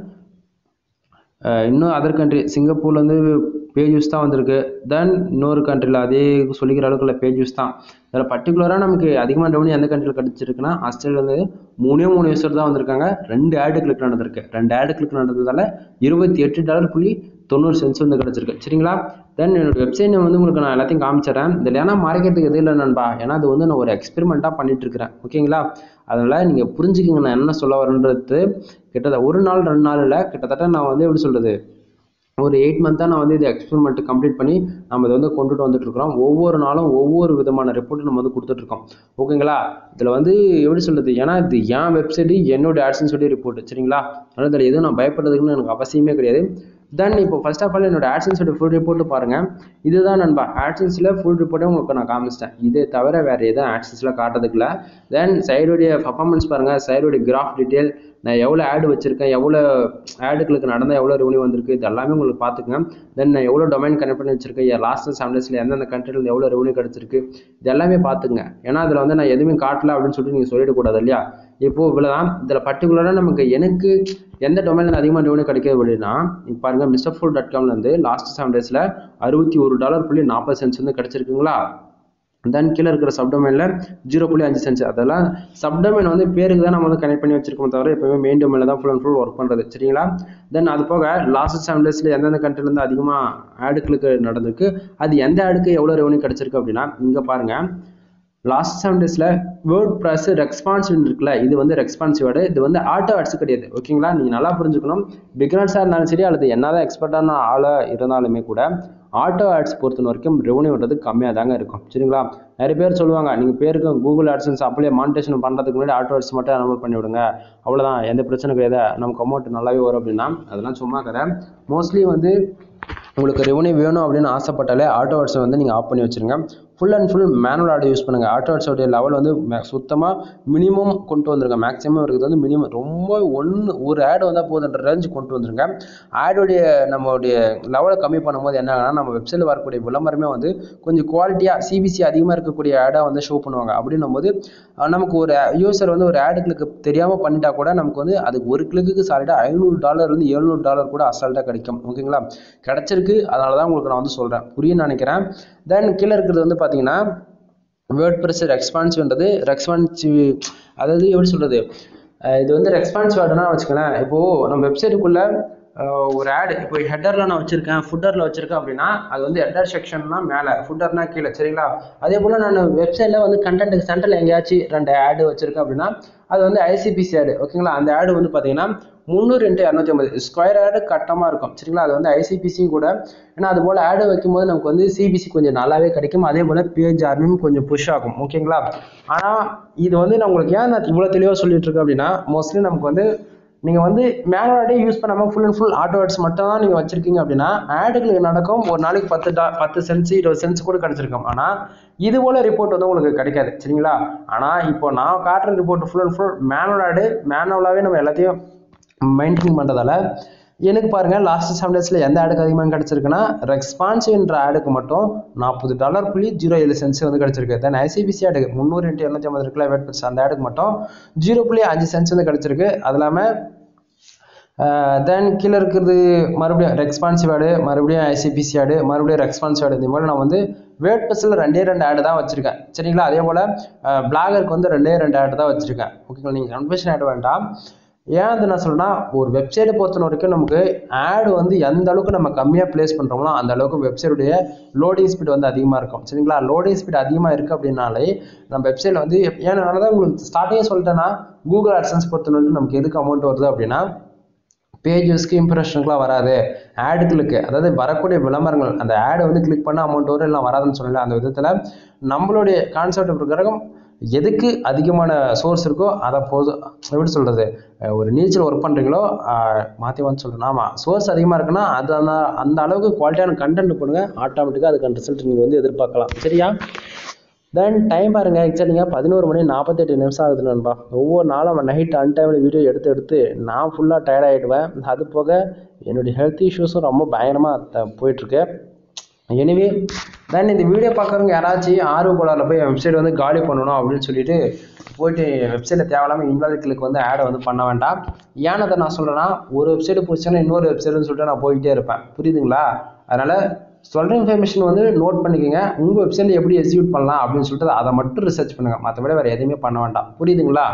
இன்னும் அதர் கண்ட்ரி சிங்கப்பூர்லேருந்து பேஜ் யூஸ் தான் வந்திருக்கு தென் இன்னொரு கண்ட்ரியில் அதே சொல்லிக்கிற அளவுக்குள்ள பேஜ் யூஸ் தான் இதில் பர்டிகுலராக நமக்கு அதிகமான ரெவன்யூ எந்த கண்ட்ரியில் கிடச்சிருக்குன்னா ஆஸ்திரேலியாவில் வந்து மூணே மூணு யூசர் தான் வந்திருக்காங்க ரெண்டு ஆடு கிளிக் நடந்திருக்கு ரெண்டு ஆடு கிளிக் நடந்ததால இருபத்தி எட்டு டாலர் புள்ளி தொண்ணூறு சென்ஸ் வந்து கிடச்சிருக்கு சரிங்களா தென் என்னோட வெப்சைட் வந்து உங்களுக்கு நான் எல்லாத்தையும் காமிச்சிடறேன் இதில் ஏன்னா மறைக்கிறதுக்கு எது இல்லை நண்பா ஏன்னா அது வந்து நான் ஒரு எக்ஸ்பெரிமெண்ட்டாக பண்ணிட்டு இருக்கிறேன் ஓகேங்களா அதனால் நீங்கள் புரிஞ்சுக்கிங்க நான் என்ன சொல்ல வரேன்றது கிட்டத்தட்ட ஒரு நாள் ரெண்டு நாள் இல்லை கிட்டத்தட்ட நான் வந்து எப்படி சொல்கிறது ஒரு எயிட் மந்த்தாக நான் வந்து இது எக்ஸ்பெரிமெண்ட் கம்ப்ளீட் பண்ணி நம்ம இதை வந்து கொண்டுட்டு வந்துட்டு இருக்கிறோம் ஒவ்வொரு நாளும் ஒவ்வொரு விதமான ரிப்போர்ட் நம்ம வந்து கொடுத்துட்ருக்கோம் ஓகேங்களா இதில் வந்து எப்படி சொல்கிறது ஏன்னா இது என் வெப்சைட்டு என்னோட ஆட்ஸ்னு சொல்லி ரிப்போர்ட் சரிங்களா அதனால் இதில் எதுவும் நான் பயப்படுறதுக்குன்னு எனக்கு அவசியமே கிடையாது தென் இப்போ ஃபர்ஸ்ட் ஆஃப் ஆல் என்னோட ஆட்சன்ஸோட ஃபுல் ரிப்போர்ட்டு பாருங்கள் இதுதான் நண்பா ஆட்சன்ஸில் ஃபுல் ரிப்போர்ட்டே உங்களுக்கு நான் காமிச்சிட்டேன் இதே தவிர வேறு எதுவும் ஆட்சன்ஸில் காட்டுறதுக்குல தென் சைடுடைய பர்ஃபார்மன்ஸ் பாருங்கள் சைடுடைய கிராஃப் டீட்டெயில் நான் எவ்வளோ ஆடு வச்சுருக்கேன் எவ்வளோ ஆடுகளுக்கு நடந்தால் எவ்வளோ ரெவன்யூ வந்திருக்கு இது எல்லாமே உங்களுக்கு பார்த்துக்கங்க தென் நான் எவ்வளோ டொமைன் கனெக்ட் பண்ணி வச்சிருக்கேன் லாஸ்ட் செவன் டேஸில் எந்தெந்த கண்ட்ரியில் எவ்வளோ ரெவன்யூ கிடச்சிருக்கு இது எல்லாமே பார்த்துங்க ஏன்னா அதில் வந்து நான் எதுவுமே காட்டல அப்படின்னு சொல்லிட்டு நீங்கள் சொல்லிடக்கூடாது இல்லையா இப்போ இவ்வளோதான் இதில் பர்டிகுலராக நமக்கு எனக்கு எந்த டொமைனில் அதிகமாக ரெவன்யூ கிடைக்குது அப்படின்னா இப்போ பாருங்கள் மிஸ்டர் ஃபுல் டாட் காம்லேருந்து லாஸ்ட் செவன் டேஸில் அறுபத்தி ஒரு டாலர் புள்ளி நாற்பது சென்ஸ் வந்து கிடச்சிருக்குங்களா தென் கீழே இருக்கிற சப்டொமைனில் ஜீரோ புள்ளி அஞ்சு சென்ஸ் அதெல்லாம் சப்டொமைன் வந்து பேருக்கு தான் நம்ம வந்து கனெக்ட் பண்ணி வச்சிருக்கோம் தவிர எப்பவுமே மெயின் டொமைனில் தான் ஃபுல் அண்ட் ஃபுல் ஒர்க் பண்ணுறது சரிங்களா தென் அது போக லாஸ்ட் செவன் டேஸில் எந்தெந்த கண்ட்ரிலேருந்து அதிகமாக ஆடுகளுக்கு நடந்திருக்கு அது எந்த ஆடுக்கு எவ்வளோ ரெவன்யூ கிடச்சிருக்கு அப்படின்னா இங்கே பாருங்கள் லாஸ்ட் செவன் டேஸில் வேர்ட் ப்ரெஸ் ரெஸ்பான்சிவ் இருக்குல்ல இது வந்து ரெஸ்பான்சிவ் வேர்டு இது வந்து ஆட்டோ ஆட்ஸ் கிடையாது ஓகேங்களா நீங்கள் நல்லா புரிஞ்சுக்கணும் பிகினர்ஸாக இருந்தாலும் சரி அல்லது என்னதான் எக்ஸ்பர்ட்டான ஆளாக இருந்தாலுமே கூட ஆட்டோ ஆட்ஸ் பொறுத்த வரைக்கும் ரெவன்யூன்றது கம்மியாக தாங்க இருக்கும் சரிங்களா நிறைய பேர் சொல்லுவாங்க நீங்கள் பேருக்கு கூகுள் ஆட்ஸன்ஸ் அப்படியே மானிட்டேஷன் பண்ணுறதுக்கு முன்னாடி ஆட்டோ ஆட்ஸ் மட்டும் அனுபவம் பண்ணி விடுங்க அவ்வளோதான் எந்த பிரச்சனை கிடையாது நமக்கு அமௌண்ட் நல்லாவே வரும் அப்படின்னா அதெல்லாம் சும்மா கதை மோஸ்ட்லி வந்து உங்களுக்கு ரெவன்யூ வேணும் அப்படின்னு ஆசைப்பட்டாலே ஆட்டோ ஆட்ஸை வந்து நீங்கள் ஆஃப் பண்ணி வச்சுருங்க full and full manual ad use பண்ணுங்கள் ஆட்டோ ஆட்ஸோடைய லெவல் வந்து சுத்தமாக மினிமம் கொண்டு வந்துருங்க மேக்ஸிமம் இருக்கிறது வந்து மினிமம் ரொம்ப ஒன்று ஒரு ஆடு வந்தால் போதுன்ற ரேஞ்சு கொண்டு வந்துருங்க ஆடோடைய நம்மளுடைய லெவலை கம்மி பண்ணும்போது என்ன ஆகுனா நம்ம வெப்சைட்டில் வரக்கூடிய விளம்பரமே வந்து கொஞ்சம் குவாலிட்டியாக சிபிசி அதிகமாக இருக்கக்கூடிய ஆடாக வந்து ஷோ பண்ணுவாங்க அப்படின்னும் போது அஹ், நமக்கு ஒரு யூசர் வந்து ஒரு ஆடு கிளிக்கு தெரியாமல் பண்ணிட்டா கூட நமக்கு வந்து அதுக்கு ஒரு கிளிக்கு சாலிடாக ஐநூறு டாலர் இருந்து எழுநூறு டாலர் கூட அசால்ட்டாக கிடைக்கும் ஓகேங்களா கிடச்சிருக்கு அதனால தான் உங்களுக்கு நான் வந்து சொல்கிறேன் புரியும்னு நினைக்கிறேன் தென் கீழே இருக்கிறது வந்து பார்த்தீங்கன்னா வேர்ட் ப்ரெஸ் ரெஸ்பான்சிவ்ன்றது ரெஸ்பான்சிவ் அதாவது எப்படி சொல்கிறது இது வந்து ரெஸ்பான்ஸ் வேர்டுனா வச்சுக்கோங்களேன் இப்போது நம்ம வெப்சைட்டுக்குள்ளே ஒரு ஆடு இப்போ ஹெட்டரில் நான் வச்சுருக்கேன் ஃபுட்டரில் வச்சுருக்கேன் அப்படின்னா அது வந்து ஹெட்டர் செக்ஷன்னா மேலே ஃபுட்டர்னா கீழே சரிங்களா அதே போல் நான் வெப்சைட்டில் வந்து கண்டென்ட்டுக்கு சென்டரில் எங்கேயாச்சும் ரெண்டு ஆடு வச்சுருக்கேன் அப்படின்னா அது வந்து ஐசிபிசி ஆடு ஓகேங்களா அந்த ஆடு வந்து பார்த்தீங்கன்னா முந்நூறு இன்ட்டு இரநூத்தி ஐம்பது ஸ்கொயர் ஆடு கட்டமாக இருக்கும் சரிங்களா அது வந்து ஐசிபிசியும் கூட ஏன்னா அது போல் ஆடு வைக்கும்போது நமக்கு வந்து சிபிசி கொஞ்சம் நல்லாவே கிடைக்கும் அதே போல் பேஜ் ஆர்மியும் கொஞ்சம் புஷ் ஆகும் ஓகேங்களா ஆனால் இது வந்து நான் உங்களுக்கு ஏன் நான் இவ்வளோ தெளிவாக சொல்லிட்டு இருக்கேன் அப்படின்னா மோஸ்ட்லி நமக்கு வந்து நீங்கள் வந்து மேனுவலாடே யூஸ் பண்ணாமல் full and full auto ads மட்டும் தான் நீங்கள் வச்சிருக்கீங்க அப்படின்னா ஆடுகளுக்கு நடக்கும் ஒரு நாளைக்கு பத்து டா பத்து சென்ஸ் இருபது சென்ஸ் கூட கிடச்சிருக்கும் ஆனால் இது போல் ரிப்போர்ட் வந்து உங்களுக்கு கிடைக்காது சரிங்களா ஆனால் இப்போ நான் காட்டுற report full and full manual ad மேனுவலாகவே நம்ம எல்லாத்தையும் மெயின்டைன் பண்ணுறதால எனக்கு பாருங்கள் லாஸ்ட் செவன் டேஸில் எந்த ஆடுக்கு அதிகமாக கிடச்சிருக்குன்னா ரெஸ்பான்சிவ்ன்ற ஆடுக்கு மட்டும் நாற்பது டாலர் புள்ளி ஜீரோ ஏழு சென்ஸ் வந்து கிடச்சிருக்கு தென் ஐசிபிசி ஆடுக்கு முந்நூறு இன்ட்டு இரநூத்தி ஐம்பது இருக்குல்ல வெட் பட்ஸ் அந்த ஆடுக்கு மட்டும் ஜீரோ புள்ளி அஞ்சு சென்ஸ் வந்து கிடச்சிருக்கு அது இல்லாமல் தென் கீழே இருக்கிறது மறுபடியும் ரெஸ்பான்சிவ் ஆடு மறுபடியும் ஐசிபிசி ஆடு மறுபடியும் ரெஸ்பான்சிவ் ஆடு இந்த மாதிரி நான் வந்து வேர்ட் பஸ்ஸில் ரெண்டே ரெண்டு ஆடு தான் வச்சுருக்கேன் சரிங்களா அதே போல் பிளாகருக்கு வந்து ரெண்டே ரெண்டு ஆடு தான் வச்சுருக்கேன் ஓகேங்களா நீங்கள் கன்ஃபியூஷன் ஆகிட வேண்டாம் ஏன் அது நான் சொல்றேன்னா ஒரு வெப்சைட்டை பொறுத்த வரைக்கும் நமக்கு ஆடு வந்து எந்த அளவுக்கு நம்ம கம்மியாக ப்ளேஸ் பண்ணுறோமோ அந்த அளவுக்கு வெப்சைட்டுடைய லோடிங் ஸ்பீட் வந்து அதிகமாக இருக்கும் சரிங்களா லோடிங் ஸ்பீட் அதிகமாக இருக்குது அப்படின்னாலே நம்ம வெப்சைட்டில் வந்து ஏன்னா தான் உங்களுக்கு ஸ்டார்டிங்கே சொல்லிட்டேன்னா கூகுள் ஆட்சன்ஸ் பொறுத்த வரைக்கும் நமக்கு எதுக்கு அமௌண்ட் வருது அப்படின்னா பேஜஸ்க்கு இம்ப்ரெஷனுக்குலாம் வராது ஆடுகளுக்கு அதாவது வரக்கூடிய விளம்பரங்கள் அந்த ஆடை வந்து கிளிக் பண்ண அமௌண்ட் வரும் இல்லை வராதுன்னு சொல்லல அந்த விதத்தில் நம்மளுடைய கான்செப்ட் பிரகாரம் எதுக்கு அதிகமான சோர்ஸ் இருக்கோ அதை போது எப்படி சொல்கிறது ஒரு நீச்சல் ஒர்க் பண்ணுறீங்களோ மாற்றி வந்து சொல்கிறேன் ஆமாம் சோர்ஸ் அதிகமாக இருக்குன்னா அது அந்த அந்த அளவுக்கு குவாலிட்டியான கண்டென்ட் போடுங்க ஆட்டோமேட்டிக்காக அதுக்கான ரிசல்ட் நீங்கள் வந்து எதிர்பார்க்கலாம் சரியா தென் டைம் பாருங்க எக்ஸாக்டிங்க பதினோரு மணி நாற்பத்தெட்டு நிமிஷம் ஆகுது நண்பா ஒவ்வொரு நாளும் நைட் அன் டைமில் வீடியோ எடுத்து எடுத்து நான் ஃபுல்லாக டயர்ட் ஆகிடுவேன் அது போக என்னுடைய ஹெல்த் இஷ்யூஸும் ரொம்ப பயங்கரமாக போயிட்டுருக்கு எனிவே தென் இந்த வீடியோ பார்க்குறவங்க யாராச்சும் ஆர்வ கோளாறில் போய் வெப்சைட் வந்து காலி பண்ணணும் அப்படின்னு சொல்லிட்டு போயிட்டு வெப்சைட்டில் தேவையில்லாமல் இன்வாலிட்களுக்கு வந்து ஆடை வந்து பண்ண வேண்டாம் ஏன் அதை நான் சொல்கிறேன்னா ஒரு வெப்சைட்டு போச்சுன்னா இன்னொரு வெப்சைட்னு சொல்லிட்டு நான் போயிட்டே இருப்பேன் புரியுதுங்களா அதனால் சொல்கிற இன்ஃபர்மேஷன் வந்து நோட் பண்ணிக்கோங்க உங்கள் வெப்சைட்டில் எப்படி எக்ஸிக்யூட் பண்ணலாம் அப்படின்னு சொல்லிட்டு அதை மட்டும் ரிசர்ச் பண்ணுங்கள் மற்றபடி வேறு எதுவுமே பண்ண வேண்டாம் புரியுதுங்களா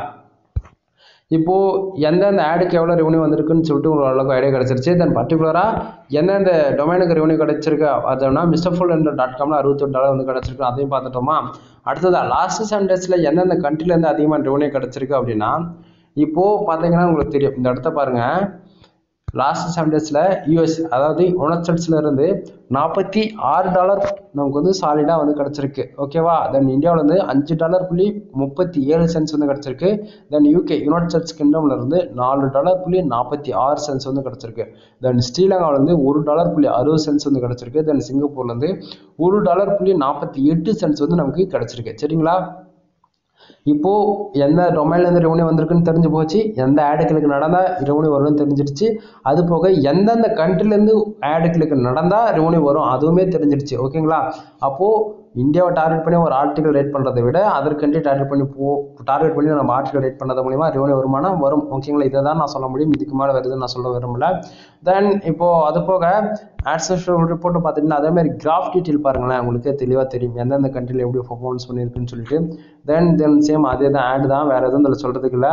இப்போது எந்தெந்த ஆடுக்கு எவ்வளோ ரெவன்யூ வந்திருக்குன்னு சொல்லிட்டு உங்களுக்கு ஓரளவுக்கு ஐடியா கிடச்சிருச்சு தென் பர்டிகுலராக எந்தெந்த டொமைனுக்கு ரெவன்யூ கிடச்சிருக்கு அதுனா மிஸ்டர் ஃபுல் என்ற டாட் காமில் அறுபத்தொரு டாலர் வந்து கிடச்சிருக்கு அதையும் பார்த்துட்டோமா அடுத்ததா லாஸ்ட் செவன் டேஸில் எந்தெந்த கண்ட்ரிலேருந்து அதிகமாக ரெவன்யூ கிடச்சிருக்கு அப்படின்னா இப்போது பார்த்தீங்கன்னா உங்களுக்கு தெரியும் இந்த இடத்த பாருங்கள் லாஸ்ட் செவன் டேஸில் யூஎஸ் அதாவது யுனைடெட் இருந்து நாற்பத்தி ஆறு டாலர் நமக்கு வந்து சாலிடாக வந்து கிடச்சிருக்கு ஓகேவா தென் இந்தியாவில் வந்து அஞ்சு டாலர் புள்ளி முப்பத்தி ஏழு சென்ஸ் வந்து கிடச்சிருக்கு தென் யூகே யுனைடெட் ஸ்டேட்ஸ் கிங்டம்ல இருந்து நாலு டாலர் புள்ளி நாற்பத்தி ஆறு சென்ஸ் வந்து கிடச்சிருக்கு தென் ஸ்ரீலங்காவில் வந்து ஒரு டாலர் புள்ளி அறுபது சென்ஸ் வந்து கிடச்சிருக்கு தென் சிங்கப்பூர்லேருந்து ஒரு டாலர் புள்ளி நாற்பத்தி எட்டு சென்ஸ் வந்து நமக்கு கிடச்சிருக்கு சரிங்களா இப்போ எந்த டொமைன்லேருந்து ரெவன்யூ வந்திருக்குன்னு தெரிஞ்சு போச்சு எந்த ஆடுகளுக்கு நடந்தால் ரெவன்யூ வரும்னு தெரிஞ்சிடுச்சு அது போக எந்தெந்த கண்ட்ரிலேருந்து ஆடுகளுக்கு நடந்தால் ரெவன்யூ வரும் அதுவுமே தெரிஞ்சிடுச்சு ஓகேங்களா அப்போது இந்தியாவை டார்கெட் பண்ணி ஒரு ஆர்டிகல் ரேட் பண்ணுறதை விட அதற்கண்டி டார்கெட் பண்ணி போ டார்கெட் பண்ணி நம்ம ஆர்டிகல் ரேட் பண்ணது மூலிமா ரெவன்யூ வருமானம் வரும் ஓகேங்களா இதை தான் நான் சொல்ல முடியும் இதுக்கு மேலே வருதுன்னு நான் சொல்ல விரும்பல தென் இப்போது அது போக ஆட்சன்ஸ் ரிப்போர்ட் பார்த்தீங்கன்னா அதே மாதிரி கிராஃப் டீட்டெயில் பாருங்களேன் உங்களுக்கே தெளிவாக தெரியும் எந்தெந்த கண்ட்ரியில் எப்படி பர்ஃபார்மன்ஸ் பண்ணியிருக்குன்னு சொல்லிட்டு தென் தென் சேம் அதே தான் ஆட் தான் வேறு எதுவும் இதில் சொல்கிறதுக்கு இல்லை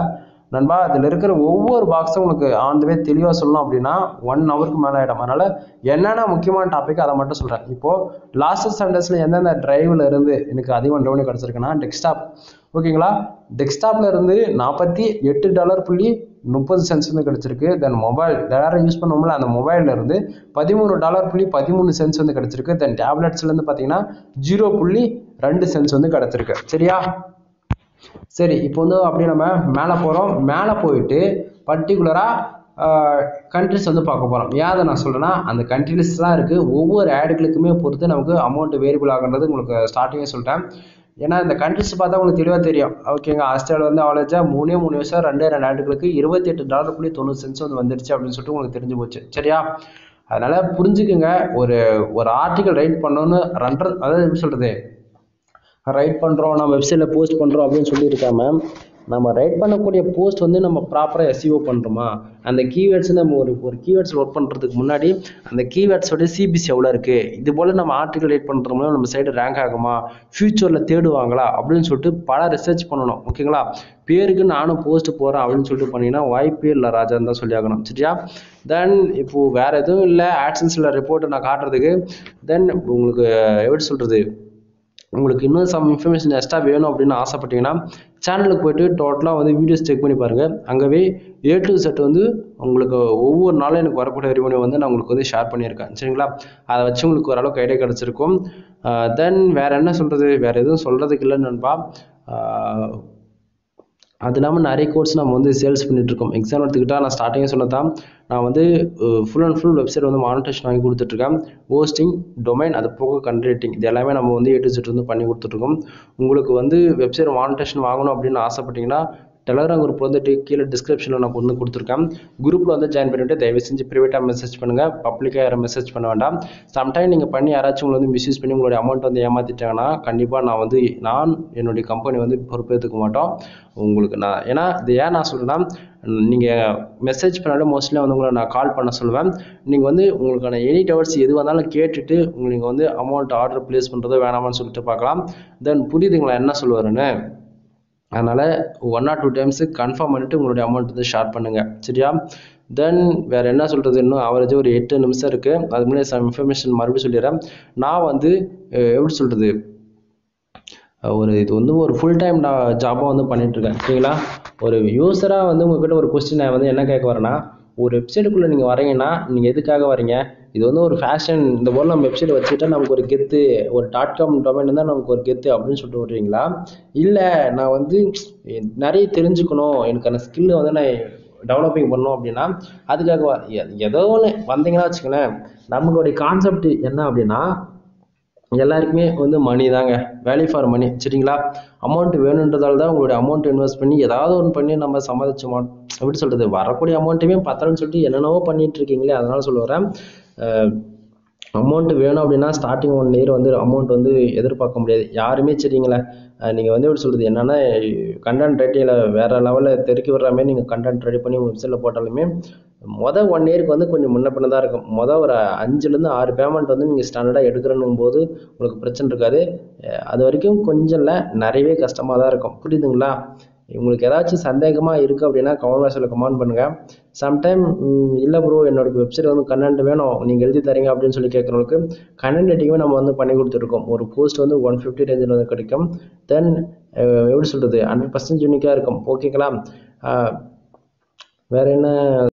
நண்பா அதில் இருக்கிற ஒவ்வொரு பாக்ஸும் உங்களுக்கு ஆண்டுவே தெளிவாக சொல்லணும் அப்படின்னா ஒன் ஹவருக்கு மேலே ஆகிடும் அதனால் என்னென்ன முக்கியமான டாபிக் அதை மட்டும் சொல்கிறேன் இப்போது லாஸ்ட் சண்டேஸில் எந்தெந்த டிரைவில் இருந்து எனக்கு அதிகமாக ரெவன்யூ கிடச்சிருக்குன்னா டெஸ்க்டாப் ஓகேங்களா டெஸ்க்டாப்பில் இருந்து நாற்பத்தி எட்டு டாலர் புள்ளி முப்பது சென்ஸ் வந்து கிடச்சிருக்கு தென் மொபைல் எல்லாரும் யூஸ் பண்ணுவோம்ல அந்த மொபைல்ல இருந்து பதிமூணு டாலர் புள்ளி பதிமூணு சென்ஸ் வந்து கிடச்சிருக்கு தென் டேப்லெட்ஸ்லேருந்து பார்த்தீங்கன்னா ஜீரோ புள்ளி ரெண்டு சென்ஸ் வந்து கிடச்சிருக்கு சரியா சரி இப்போ வந்து அப்படியே நம்ம மேலே போகிறோம் மேலே போயிட்டு பர்டிகுலராக கண்ட்ரிஸ் வந்து பார்க்க போகிறோம் ஏன் அதை நான் சொல்கிறேன்னா அந்த கண்ட்ரிஸ்லாம் இருக்குது ஒவ்வொரு ஆடுகளுக்குமே பொறுத்து நமக்கு அமௌண்ட் வேரியபிள் ஆகுன்றது உங்களுக்கு ஸ்டார்டிங்கே சொல்லிட்டேன் ஏன்னா இந்த கண்ட்ரிஸ் பார்த்தா உங்களுக்கு தெளிவாக தெரியும் ஓகேங்க ஆஸ்திரேலியா வந்து அவ்வளோச்சா மூணே மூணு வருஷம் ரெண்டே ரெண்டு ஆண்டுகளுக்கு இருபத்தி எட்டு டாலர் புள்ளி தொண்ணூறு சென்ஸ் வந்து வந்துருச்சு அப்படின்னு சொல்லிட்டு உங்களுக்கு தெரிஞ்சு போச்சு சரியா அதனால புரிஞ்சுக்குங்க ஒரு ஒரு ஆர்டிக்கல் ரைட் பண்ணணும்னு ரன்ற அதாவது எப்படி சொல்கிறது ரைட் பண்ணுறோம் நம்ம வெப்சைட்டில் போஸ்ட் பண்ணுறோம் அப்படின்னு சொல்லி இருக்காம நம்ம ரைட் பண்ணக்கூடிய போஸ்ட் வந்து நம்ம ப்ராப்பராக எஸ்இஓ பண்ணுறோமா அந்த கீவேர்ட்ஸ் நம்ம ஒரு ஒரு கீவேர்ட்ஸ் ஒர்க் பண்ணுறதுக்கு முன்னாடி அந்த கீவேர்ட்ஸோட சிபிசி எவ்வளோ இருக்குது இது போல் நம்ம ஆர்டிகல் ரைட் பண்ணுறது மூலம் நம்ம சைடு ரேங்க் ஆகுமா ஃப்யூச்சரில் தேடுவாங்களா அப்படின்னு சொல்லிட்டு பல ரிசர்ச் பண்ணணும் ஓகேங்களா பேருக்கு நானும் போஸ்ட் போகிறேன் அப்படின்னு சொல்லிட்டு பண்ணீங்கன்னா வாய்ப்பே இல்லை ராஜான்னு தான் சொல்லி ஆகணும் சரியா தென் இப்போது வேறு எதுவும் இல்லை ஆட்சன்ஸில் ரிப்போர்ட்டை நான் காட்டுறதுக்கு தென் உங்களுக்கு எப்படி சொல்கிறது உங்களுக்கு இன்னும் சம் இன்ஃபர்மேஷன் எக்ஸ்ட்ரா வேணும் அப்படின்னு ஆசைப்பட்டீங்கன்னா சேனலுக்கு போயிட்டு டோட்டலாக வந்து வீடியோஸ் செக் பண்ணி பாருங்கள் அங்கவே ஏ டு செட் வந்து உங்களுக்கு ஒவ்வொரு நாளும் எனக்கு வரக்கூடிய ரெவன்யூ வந்து நான் உங்களுக்கு வந்து ஷேர் பண்ணியிருக்கேன் சரிங்களா அதை வச்சு உங்களுக்கு ஓரளவுக்கு ஐடியா கிடச்சிருக்கும் தென் வேறு என்ன சொல்கிறது வேறு எதுவும் சொல்கிறதுக்கு இல்லைன்னு நண்பா அது இல்லாமல் நிறைய கோர்ஸ் நம்ம வந்து சேல்ஸ் பண்ணிகிட்ருக்கோம் எக்ஸாம் எடுத்துக்கிட்டால் நான் ஸ்டார்டிங்கே சொன்னதான் நான் வந்து ஃபுல் அண்ட் ஃபுல் வெப்சைட் வந்து மானிட்டேஷன் வாங்கி கொடுத்துட்ருக்கேன் ஹோஸ்டிங் டொமைன் அது போக கண்ட்ரேட்டிங் இது எல்லாமே நம்ம வந்து ஏ டு செட் வந்து பண்ணி கொடுத்துட்ருக்கோம் உங்களுக்கு வந்து வெப்சைட் மானிட்டேஷன் வாங்கணும் அப்படின்னு ஆசைப்பட்டீங்கன்னா டெலகிராம் குரூப் வந்துட்டு கீழே டிஸ்கிரிப்ஷனில் நான் கொண்டு கொடுத்துருக்கேன் குரூப்பில் வந்து ஜாயின் பண்ணிவிட்டு தயவு செஞ்சு ப்ரைவேட்டாக மெசேஜ் பண்ணுங்கள் பப்ளிக்காக யாரும் மெசேஜ் பண்ண வேண்டாம் சம்டைம் நீங்கள் பண்ணி யாராச்சும் உங்களை வந்து மிஸ்யூஸ் பண்ணி உங்களுடைய அமௌண்ட் வந்து ஏமாற்றிட்டாங்கன்னா கண்டிப்பாக நான் வந்து நான் என்னுடைய கம்பெனி வந்து பொறுப்பேற்றுக்க மாட்டோம் உங்களுக்கு நான் ஏன்னா இது ஏன் நான் சொல்கிறேன்னா நீங்கள் மெசேஜ் பண்ணாலும் மோஸ்ட்லி வந்து உங்களை நான் கால் பண்ண சொல்லுவேன் நீங்கள் வந்து உங்களுக்கான எனி டவர்ஸ் எது வந்தாலும் கேட்டுட்டு உங்களுக்கு வந்து அமௌண்ட் ஆர்டர் ப்ளேஸ் பண்ணுறதோ வேணாமான்னு சொல்லிட்டு பார்க்கலாம் தென் புரியுதுங்களா என்ன சொல்லுவாருன்னு அதனால் one or two times confirm பண்ணிவிட்டு உங்களுடைய அமௌண்ட் வந்து ஷேர் பண்ணுங்கள் சரியா தென் வேறு என்ன சொல்கிறது இன்னும் அவரேஜாக ஒரு எட்டு நிமிஷம் இருக்குது அது முன்னாடி சம் இன்ஃபர்மேஷன் மறுபடியும் சொல்லிடுறேன் நான் வந்து எப்படி சொல்கிறது ஒரு இது வந்து ஒரு ஃபுல் டைம் நான் ஜாபாக வந்து பண்ணிகிட்ருக்கேன் சரிங்களா ஒரு யூஸராக வந்து உங்ககிட்ட ஒரு கொஸ்டின் நான் வந்து என்ன கேட்க வரேன்னா ஒரு வெப்சைட்டுக்குள்ளே நீங்கள் வரீங்கன்னா நீங்கள் எதுக்காக வரீங்க இது வந்து ஒரு ஃபேஷன் இந்த போல் நம்ம வெப்சைட் வச்சுக்கிட்டா நமக்கு ஒரு கெத்து ஒரு டாட் காம் டொமைன் இருந்தால் நமக்கு ஒரு கெத்து அப்படின்னு சொல்லிட்டு வர்றீங்களா இல்லை நான் வந்து நிறைய தெரிஞ்சுக்கணும் எனக்கான ஸ்கில்லை வந்து நான் டெவலப்பிங் பண்ணணும் அப்படின்னா அதுக்காக ஏதோ ஒன்று வந்தீங்கன்னா வச்சுக்கோங்களேன் நம்மளுடைய கான்செப்ட் என்ன அப்படின்னா எல்லாருக்குமே வந்து மணி தாங்க வேல்யூ ஃபார் மணி சரிங்களா அமௌண்ட் வேணுன்றதால தான் உங்களுடைய அமௌண்ட் இன்வெஸ்ட் பண்ணி ஏதாவது ஒன்று பண்ணி நம்ம சம்பாதிச்ச மா எப்படி சொல்கிறது வரக்கூடிய அமௌண்ட்டுமே பத்தலன்னு சொல்லிட்டு என்னென்னவோ பண்ணிட்டு இருக்கீங்களே அதனால சொல்ல வரேன் அமௌண்ட் வேணும் அப்படின்னா ஸ்டார்டிங் ஒன் இயர் வந்து அமௌண்ட் வந்து எதிர்பார்க்க முடியாது யாருமே சரிங்களா நீங்கள் வந்து எப்படி சொல்கிறது என்னென்னா கண்டென்ட் ரைட்டிங்கில் வேறு லெவலில் தெருக்கி விடுற மாதிரி நீங்கள் கண்டென்ட் ரெடி பண்ணி உங்கள் வெப்சைட்டில் போட்டாலுமே மொதல் ஒன் இயருக்கு வந்து கொஞ்சம் முன்ன பின்ன தான் இருக்கும் மொதல் ஒரு அஞ்சுலேருந்து ஆறு பேமெண்ட் வந்து நீங்கள் ஸ்டாண்டர்டாக எடுக்கிறன்னும் போது உங்களுக்கு பிரச்சனை இருக்காது அது வரைக்கும் கொஞ்சம் இல்லை நிறையவே கஷ்டமாக தான் இருக்கும் புரியுதுங்களா உங்களுக்கு ஏதாச்சும் சந்தேகமாக இருக்குது அப்படின்னா கமெண்ட் பாக்ஸில் கமெண்ட் பண்ணுங்கள் சம்டைம் இல்லை ப்ரோ என்னோட வெப்சைட் வந்து கண்டென்ட் வேணும் நீங்கள் எழுதி தரீங்க அப்படின்னு சொல்லி கேட்குறவங்களுக்கு கண்டென்ட் ரைட்டிங்குமே நம்ம வந்து பண்ணி கொடுத்துருக்கோம் ஒரு போஸ்ட் வந்து ஒன் ஃபிஃப்டி ரேஞ்சில் வந்து கிடைக்கும் தென் எப்படி சொல்கிறது ஹண்ட்ரட் பர்சன்ட் யூனிக்காக இருக்கும் ஓகேங்களா வேறு என்ன